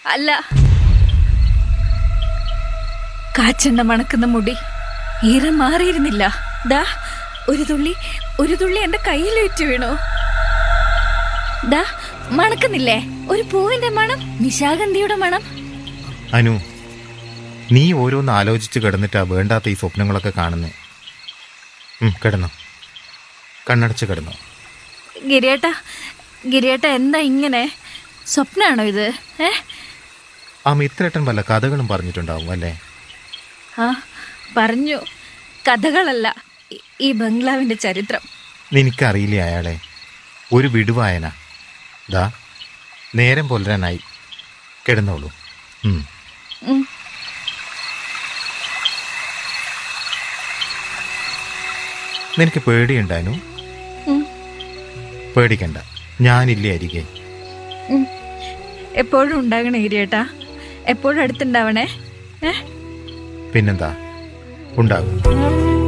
അല്ല കാച്ചെണ്ണ മണക്കുന്ന മുടി ഈറം മാറിയിരുന്നില്ല ദാ ഒരു തുള്ളി ഒരു തുള്ളി എന്റെ കയ്യിൽ വെച്ച് വീണു ദാ മണക്കുന്നില്ലേ ഒരു പൂവിന്റെ മണം നിശാഗന്ധിയുടെ മണം അനു നീ ഓരോന്ന് ആലോചിച്ച് കിടന്നിട്ടാ വേണ്ടാത്ത ഈ സ്വപ്നങ്ങളൊക്കെ കാണുന്നേ ഉം, കിടന്നോ കണ്ണടച്ച് കിടന്നോ ഗിരിയേട്ട ഗിരിയേട്ട എന്താ ഇങ്ങനെ സ്വപ്നാണോ ഇത് ഏ ആ മിത്രേട്ടൻ വല്ല കഥകളും പറഞ്ഞിട്ടുണ്ടാവും അല്ലേ ആ പറഞ്ഞു കഥകളല്ല ഈ- ഈ ബംഗ്ലാവിന്റെ ചരിത്രം നിനക്കറിയില്ലേ അയാളെ ഒരു വിടുവായന ദാ നേരം പുലരാനായി കിടന്നോളൂ ഉം. ഉം. നിനക്ക് പേടിയുണ്ടാനു ഉം. പേടിക്കണ്ട ഞാനില്ലേ അരികെ ഉം. എപ്പോഴും ഉണ്ടാകണേ ഗിരിയേട്ടാ എപ്പോഴും അടുത്തുണ്ടാവണേ ഏ പിന്നെന്താ ഉണ്ടാകും